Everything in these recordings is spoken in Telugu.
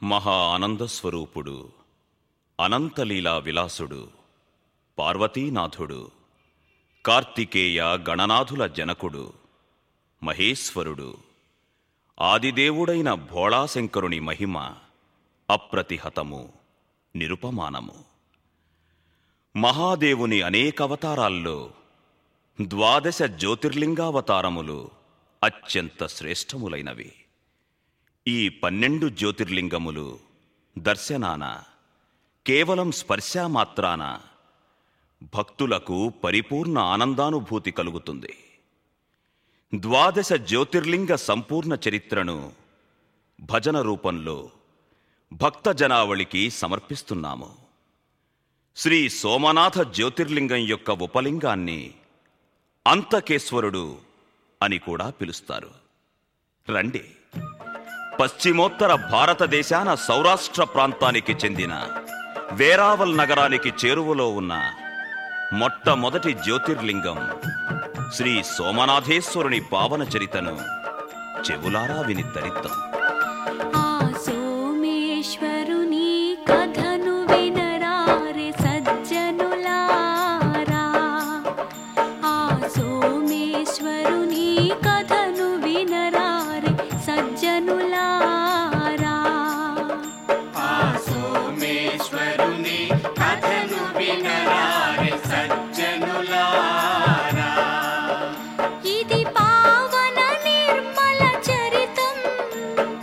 మహా ఆనంద స్వరూపుడు అనంతలీలా విలాసుడు పార్వతీనాథుడు కార్తికేయ గణనాథుల జనకుడు మహేశ్వరుడు ఆదిదేవుడైన భోళాశంకరుని మహిమ అప్రతిహతము నిరుపమానము మహాదేవుని అనేక అవతారాల్లో ద్వాదశ జ్యోతిర్లింగావతారములు అత్యంత శ్రేష్టములైనవి ఈ పన్నెండు జ్యోతిర్లింగములు దర్శనాన కేవలం స్పర్శామాత్రాన భక్తులకు పరిపూర్ణ ఆనందానుభూతి కలుగుతుంది ద్వాదశ జ్యోతిర్లింగ సంపూర్ణ చరిత్రను భజన రూపంలో భక్త జనావళికి సమర్పిస్తున్నాము శ్రీ సోమనాథ జ్యోతిర్లింగం యొక్క ఉపలింగాన్ని అంతకేశ్వరుడు అని కూడా పిలుస్తారు రండి పశ్చిమోత్తర భారతదేశాన సౌరాష్ట్ర ప్రాంతానికి చెందిన వేరావల్ నగరానికి చేరువలో ఉన్న మొట్టమొదటి జ్యోతిర్లింగం శ్రీ సోమనాథేశ్వరుని పావన చరితను చెవులారా విని తరిద్దాం ఆ సోమేశ్వరుని కథను వినరారే సజ్జనులారా ఆ సోమేశ్వరుని కథను వినరారే సజ్జనులారా ఆ సోమేశ్వరుని కథను వినరారే సజ్జనులారా ఇది పావన నిర్మల చరితం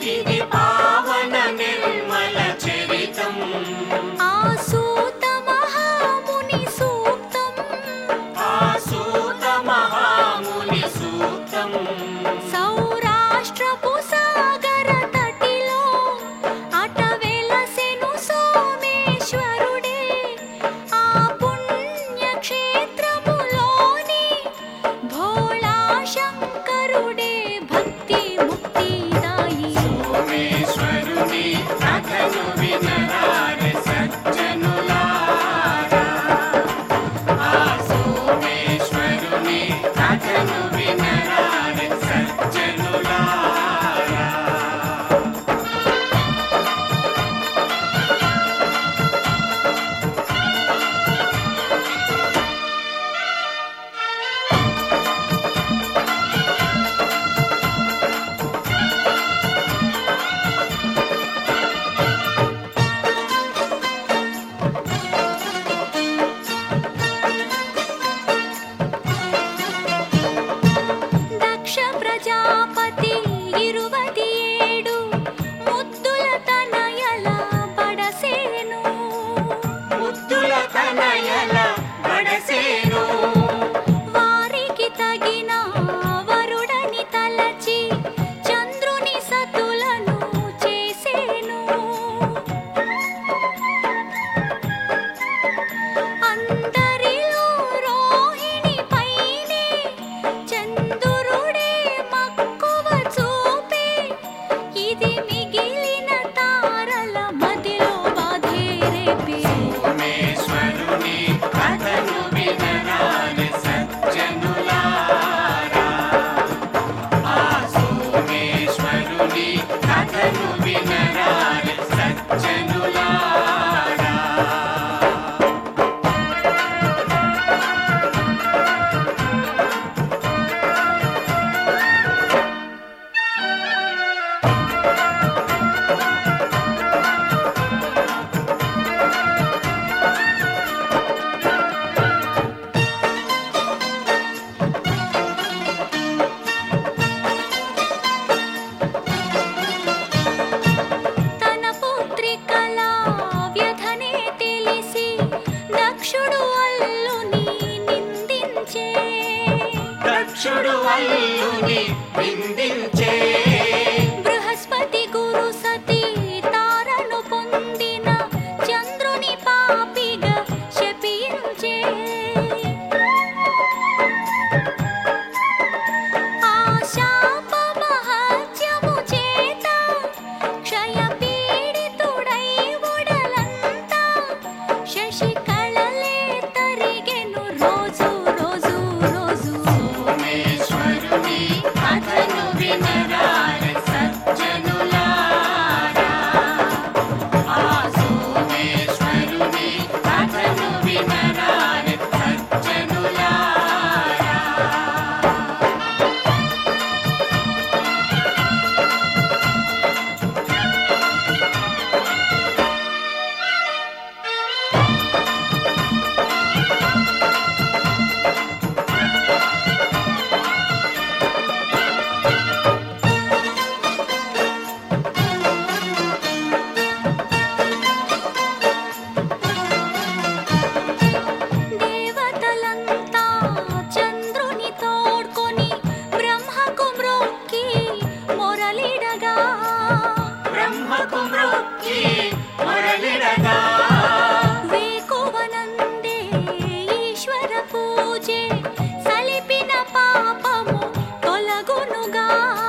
బ్రహ్మకు మృక్కి మొరలిడగా వేకువనందే ఈశ్వర పూజే సలిపిన పాపము తొలగునుగా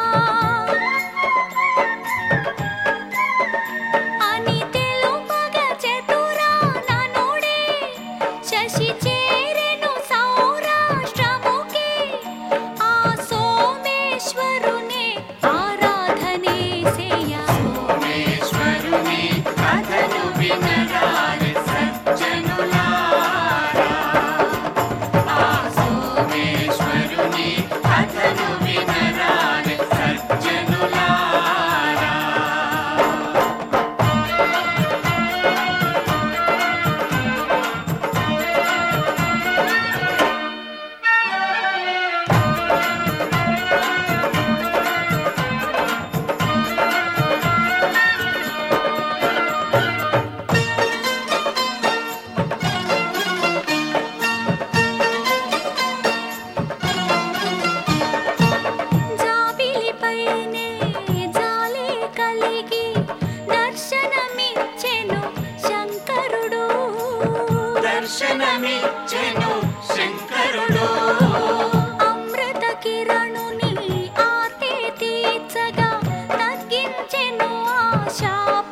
అని తెలుపగ చతురాననుడే శశి చేరెను సౌరాష్ట్రముకే ఆ సోమేశ్వరునే ఆరాధనే సేయ సోమేశ్వరుని కథను వినరారే సజ్జనులారా ఆ సోమేశ్వరుని కథను వినరారే సజ్జనులారా జాబిలిపైనే జాలి కలిగి దర్శనమిచ్చెను శంకరుడు దర్శనమిచ్చెను శంకరుడు అమృత కిరణుని ఆర్తి తీర్చగా తగ్గించెను ఆశా